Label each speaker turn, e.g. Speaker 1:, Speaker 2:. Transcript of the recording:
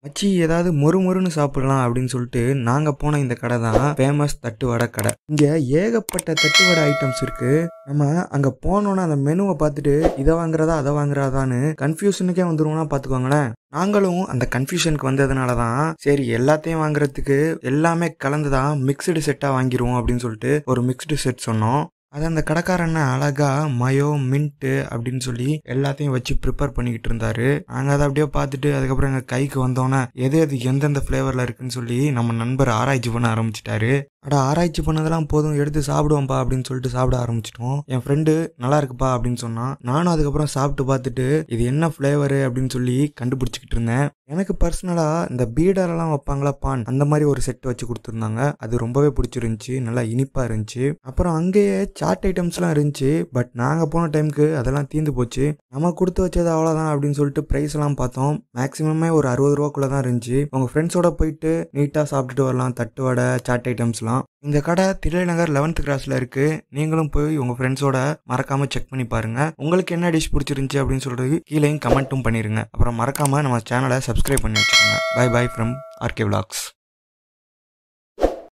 Speaker 1: மச்சி ஏதாவது மொறு மொறுன்னு சாப்பிடலாம் அப்படின்னு சொல்லிட்டு நாங்கள் போன இந்த கடை தான் ஃபேமஸ் தட்டு வடை கடை இங்கே ஏகப்பட்ட தட்டு வடை ஐட்டம்ஸ் இருக்கு நம்ம அங்கே போனோன்னா அந்த மெனுவை பார்த்துட்டு இதை வாங்குறதா அதை வாங்குறதான்னு கன்ஃபியூஷனுக்கே வந்துருவோம்னா பார்த்துக்கோங்களேன் நாங்களும் அந்த கன்ஃபியூஷனுக்கு வந்ததுனால தான் சரி எல்லாத்தையும் வாங்குறதுக்கு எல்லாமே கலந்து தான் மிக்சடு செட்டாக வாங்கிடுவோம் அப்படின்னு சொல்லிட்டு ஒரு மிக்ஸ்டு செட் சொன்னோம் அது அந்த கடைக்காரன் அழகா மயோ மின்ட்டு அப்படின்னு சொல்லி எல்லாத்தையும் வச்சு ப்ரிப்பேர் பண்ணிக்கிட்டு இருந்தாரு நாங்கள் அதை அப்படியே பார்த்துட்டு அதுக்கப்புறம் எங்கள் கைக்கு வந்தோன்னே எது எது எந்தெந்த ஃப்ளேவரில் இருக்குன்னு சொல்லி நம்ம நண்பர் ஆராய்ச்சி பண்ண ஆரம்பிச்சிட்டாரு அட ஆராய்ச்சி பண்ணதெல்லாம் போதும் எடுத்து சாப்பிடுவோம்ப்பா அப்படின்னு சொல்லிட்டு சாப்பிட ஆரம்பிச்சிட்டோம் என் ஃப்ரெண்டு நல்லா இருக்குப்பா அப்படின்னு சொன்னான் நானும் அதுக்கப்புறம் சாப்பிட்டு பார்த்துட்டு இது என்ன ஃப்ளேவரு அப்படின்னு சொல்லி கண்டுபிடிச்சிக்கிட்டு இருந்தேன் எனக்கு பர்சனலாக இந்த பீடரெல்லாம் வைப்பாங்களா பான் அந்த மாதிரி ஒரு செட் வச்சு கொடுத்துருந்தாங்க அது ரொம்பவே பிடிச்சிருந்துச்சி நல்லா இனிப்பாக இருந்துச்சு அப்புறம் அங்கேயே சாட் ஐட்டம்ஸ்லாம் இருந்துச்சு பட் நாங்கள் போன டைமுக்கு அதெல்லாம் தீந்து போச்சு நம்ம கொடுத்து வச்சது அவ்வளோதான் அப்படின்னு சொல்லிட்டு ப்ரைஸ் எல்லாம் பார்த்தோம் மேக்ஸிமமே ஒரு அறுபது ரூபாக்குள்ள தான் இருந்துச்சு உங்கள் ஃப்ரெண்ட்ஸோட போயிட்டு நீட்டாக சாப்பிட்டுட்டு வரலாம் தட்டு வடை சாட் ஐட்டம்ஸ்லாம் இந்த கடை தில்லைநகர் லெவன்த் கிராஸில் இருக்கு நீங்களும் போய் உங்கள் ஃப்ரெண்ட்ஸோட மறக்காம செக் பண்ணி பாருங்க உங்களுக்கு என்ன டிஷ் பிடிச்சிருந்துச்சி அப்படின்னு சொல்றது கீழேயும் கமெண்ட்டும் பண்ணிருங்க அப்புறம் மறக்காம நம்ம சேனலை சப்ஸ்கிரைப் பண்ணி வச்சுக்கோங்க bye bye from RK vlogs